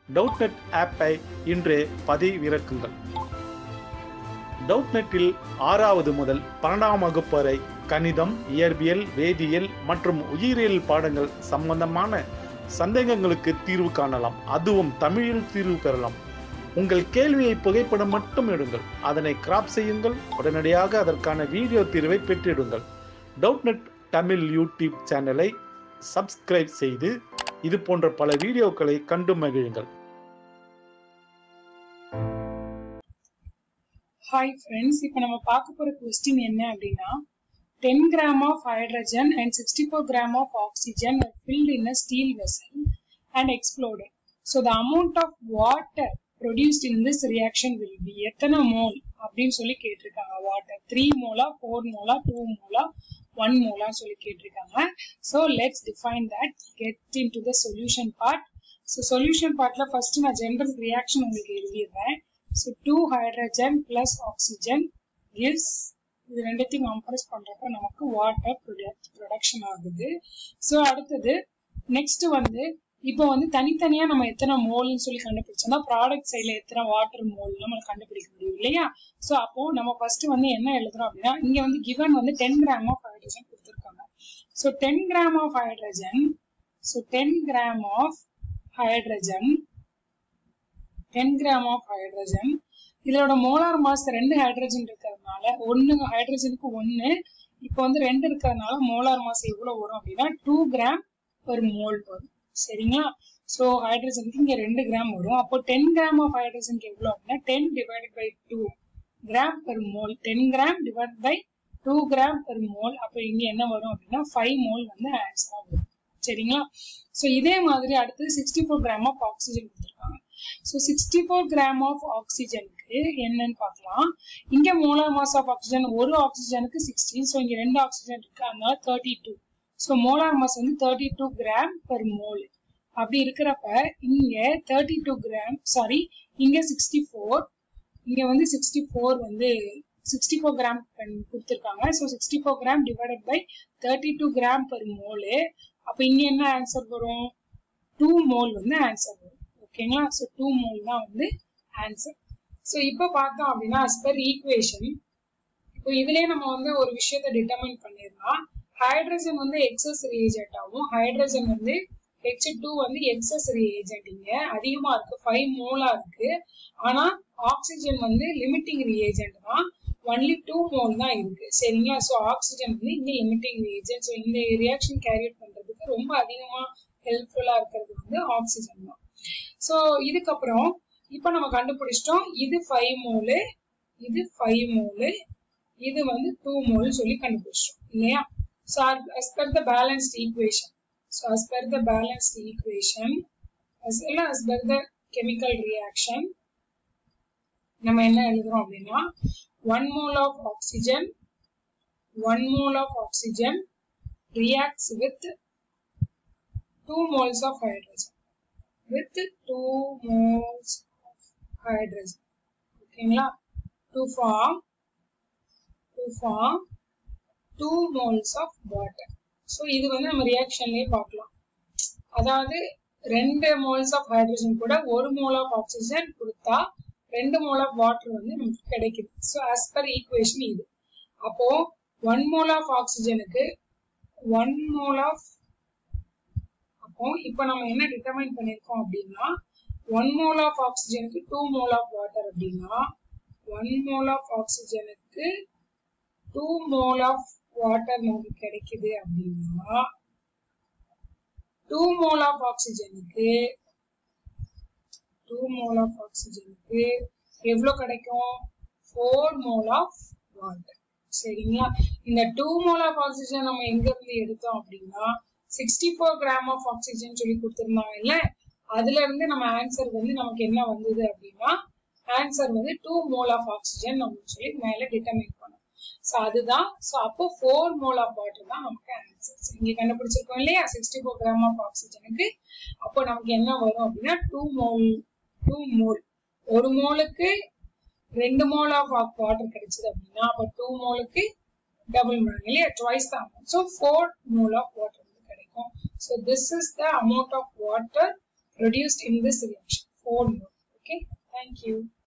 டவுட்நெட் ஆப்பை இன்றே பதிவிறக்குங்கள் டவுட்நெட்டில் ஆறாவது முதல் பன்னெண்டாம் வகுப்பு வரை கணிதம் இயற்பியல் வேதியியல் மற்றும் உயிரியல் பாடங்கள் சம்பந்தமான சந்தேகங்களுக்கு தீர்வு காணலாம் அதுவும் தமிழில் தீர்வு பெறலாம் உங்கள் கேள்வியை புகைப்படம் மட்டும் எடுங்கள் அதனை கிராப் செய்யுங்கள் உடனடியாக அதற்கான வீடியோ தீர்வை பெற்றிடுங்கள் டவுட்நெட் தமிழ் யூடியூப் சேனலை சப்ஸ்கிரைப் செய்து இது போன்ற பல வீடியோக்களை கண்டு மகிழுங்கள் ஹாய் ஃப்ரெண்ட்ஸ் இப்போ நம்ம பார்க்க போற கொஸ்டின் என்ன அப்படின்னா ten gram of hydrogen and sixty four gram of oxygen filled in a steel vessel and exploded so the amount of water produced in this reaction will be எத்தனை mole அப்படின்னு சொல்லி கேட்டிருக்காங்க வாட்டர் த்ரீ மோலா four மோலா two மோலா one மோலா சொல்லி கேட்டிருக்காங்க so let's define that get into the solution part so solution பார்ட்ல ஃபர்ஸ்ட் நான் ஜென்ரல் ரியாக்ஷன் உங்களுக்கு எழுதிடுறேன் so two hydrogen plus oxygen gives இது ரெண்டுத்தையும் கம்ப்ரஸ் பண்றப்ப நமக்கு வாட்டர் ப்ரொடக்ஷன் ஆகுது ஸோ அடுத்தது நெக்ஸ்ட் வந்து இப்போ வந்து தனித்தனியா நம்ம எத்தனை மோல்னு சொல்லி கண்டுபிடிச்சோம்னா ப்ராடக்ட் சைட்ல எத்தனை வாட்டர் மோல் நம்ம கண்டுபிடிக்க முடியும் இல்லையா ஸோ அப்போ நம்ம ஃபர்ஸ்ட் வந்து என்ன எழுதுறோம் அப்படின்னா இங்க வந்து கிவன் வந்து டென் கிராம் ஆஃப் ஹைட்ரஜன் கொடுத்துருக்காங்க so ten gram of hydrogen so ten gram of hydrogen ten gram of hydrogen இதோட மோலார் மாஸ் ரெண்டு ஹைட்ரஜன் இருக்கிறதுனால ஒன்னு ஹைட்ரஜனுக்கு ஒன்னு இப்போ வந்து ரெண்டு இருக்கிறதுனால மோலார் மாஸ் எவ்வளவு வரும் அப்படின்னா டூ கிராம் ஒரு மோல் வரும் சரிங்களா ஸோ ஹைட்ரஜனுக்கு இங்க ரெண்டு கிராம் வரும் அப்போ டென் கிராம் ஆஃப் ஹைட்ரஜனுக்கு எவ்வளவு அப்படின்னா ten divided by two gram per mole ten gram divide by two gram per mole அப்போ இங்க என்ன வரும் அப்படின்னா ஃபைவ் மோல் வந்து ஆன்சரா வரும் சரிங்களா ஸோ இதே மாதிரி அடுத்தது sixty four gram of oxygen கொடுத்துருக்காங்க so sixty four gram of ஆக்சிஜனுக்கு என்னன்னு பார்க்கலாம் இங்க மோலார் மாஸ் ஆஃப் ஆக்சிஜன் ஒரு ஆக்சிஜனுக்கு சிக்ஸ்டீன் ஸோ இங்க ரெண்டு ஆக்சிஜன் இருக்கு அதனால thirty two so molar mass வந்து thirty two gram per mole அப்படி இருக்கிறப்ப இங்க தேர்ட்டி டூ கிராம் சாரி இங்க சிக்ஸ்டி ஃபோர் இங்க வந்து சிக்ஸ்டி ஃபோர் வந்து சிக்ஸ்டி ஃபோர் கிராம் கொடுத்துருக்காங்க so sixty four gram divided by thirty two gram per mole அப்போ இங்க என்ன ஆன்சர் வரும் டூ மோல் வந்து ஆன்சர் வரும் ஓகேங்களா ஸோ டூ மோல் தான் வந்து ஆன்சர் ஸோ இப்போ பார்த்தோம் அப்படின்னா அஸ் பர் ஈக்குவேஷன் இப்போ இதுலயே நம்ம வந்து ஒரு விஷயத்த டிட்டர்மைன் பண்ணிடலாம் ஹைட்ரஜன் வந்து எக்ஸஸ் ரியேஜென்ட் ஆகும் ஹைட்ரஜன் வந்து ஹெச் டூ வந்து எக்ஸஸ் ரியேஜென்ட் இங்க அதிகமா இருக்கு ஃபைவ் மோலா இருக்கு ஆனா ஆக்சிஜன் வந்து லிமிட்டிங் ரியேஜென்ட் தான் ஒன்லி டூ மோல் தான் இருக்கு சரிங்களா ஸோ ஆக்சிஜன் வந்து இங்க லிமிட்டிங் ரியேஜென்ட் ஸோ இந்த ரியாக்ஷன் கேரியர் பண்றதுக்கு ரொம்ப அதிகமா ஹெல்ப்ஃபுல்லா இருக்கிறது வந்து ஆக்சிஜன் தான் ஸோ இதுக்கப்புறம் இப்போ நம்ம கண்டுபிடிச்சிட்டோம் இது ஃபைவ் மோலு இது ஃபைவ் மோலு இது வந்து டூ மோல் சொல்லி கண்டுபிடிச்சிட்டோம் இல்லையா so as per the balanced equation so as per the balanced equation as well as per the chemical reaction நம்ம என்ன எழுதுறோம் அப்படின்னா one mole of oxygen one mole of oxygen reacts with two moles of hydrogen with two moles of hydrogen ஓகேங்களா to form to form two moles of water so இது வந்து நம்ம ரியாக்ஷன்லயே பார்க்கலாம் அதாவது ரெண்டு மோல்ஸ் ஆஃப் ஹைட்ரஜன் கூட ஒரு mole of oxygen கொடுத்தா ரெண்டு மோல் ஆஃப் வாட்டர் வந்து நமக்கு கிடைக்குது ஸோ ஆஸ் பர் ஈக்குவேஷன் இது அப்போ ஒன் மோல் ஆஃப் ஆக்சிஜனுக்கு ஒன் மோல் ஆஃப் அப்போ இப்போ நம்ம என்ன டிட்டர்மைன் பண்ணிருக்கோம் அப்படின்னா ஒன் மோல் ஆஃப் ஆக்சிஜனுக்கு டூ மோல் ஆஃப் வாட்டர் அப்படின்னா ஒன் மோல் ஆஃப் ஆக்சிஜனுக்கு டூ மோல் ஆஃப் வாட்டர் நமக்கு கிடைக்குது அப்படின்னா டூ மோல் ஆஃப் ஆக்சிஜனுக்கு டூ மோல் ஆஃப் ஆக்சிஜனுக்கு எவ்வளவு கிடைக்கும் ஃபோர் மோல் ஆஃப் வாட்டர் சரிங்களா இந்த டூ மோல் ஆஃப் ஆக்சிஜன் நம்ம எங்க இருந்து எடுத்தோம் அப்படின்னா sixty four gram of oxygen சொல்லி கொடுத்துருந்தாங்க இல்ல அதுல இருந்து நம்ம ஆன்சர் வந்து நமக்கு என்ன வந்தது அப்படின்னா ஆன்சர் வந்து டூ மோல் ஆஃப் ஆக்சிஜன் நம்ம சொல்லி மேல டிட்டர்மைன் பண்ணோம் ஸோ அதுதான் ஸோ அப்போ ஃபோர் மோல் ஆஃப் வாட்டர் தான் நமக்கு ஆன்சர் இங்க கண்டுபிடிச்சிருக்கோம் இல்லையா சிக்ஸ்டி ஃபோர் கிராம் ஆஃப் ஆக்சிஜனுக்கு அப்போ நமக்கு என்ன வரும் அப்படின்னா டூ மோல் டூ மோல் ஒரு மோலுக்கு ரெண்டு மோல் ஆஃப் வாட்டர் கிடைச்சது அப்படின்னா அப்போ டூ மோலுக்கு டபுள் மடங்கு இல்லையா ட்வைஸ் தான் so four mole of water வந்து கிடைக்கும் so this is the amount of water produced in this reaction own note. Okay, thank you.